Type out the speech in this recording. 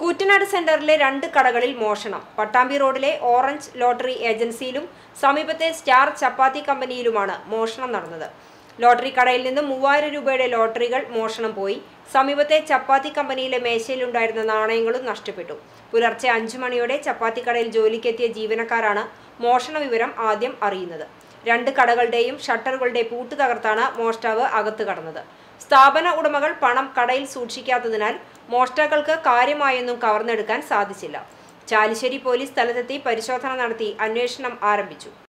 കൂറ്റനാട് സെന്ററിലെ രണ്ട് കടകളിൽ മോഷണം പട്ടാമ്പി റോഡിലെ ഓറഞ്ച് ലോട്ടറി ഏജൻസിയിലും സമീപത്തെ സ്റ്റാർ ചപ്പാത്തി കമ്പനിയിലുമാണ് മോഷണം നടന്നത് ലോട്ടറി കടയിൽ നിന്ന് മൂവായിരം രൂപയുടെ ലോട്ടറികൾ മോഷണം പോയി സമീപത്തെ ചപ്പാത്തി കമ്പനിയിലെ മേശയിലുണ്ടായിരുന്ന നാണയങ്ങളും നഷ്ടപ്പെട്ടു പുലർച്ചെ അഞ്ചു മണിയോടെ ചപ്പാത്തി കടയിൽ ജോലിക്കെത്തിയ ജീവനക്കാരാണ് മോഷണ വിവരം ആദ്യം അറിയുന്നത് രണ്ട് കടകളുടെയും ഷട്ടറുകളുടെ പൂട്ട് തകർത്താണ് മോഷ്ടാവ് അകത്ത് കടന്നത് സ്ഥാപന ഉടമകൾ പണം കടയിൽ സൂക്ഷിക്കാത്തതിനാൽ മോഷ്ടാക്കൾക്ക് കാര്യമായൊന്നും കവർന്നെടുക്കാൻ സാധിച്ചില്ല ചാലിശ്ശേരി പോലീസ് സ്ഥലത്തെത്തി പരിശോധന നടത്തി അന്വേഷണം ആരംഭിച്ചു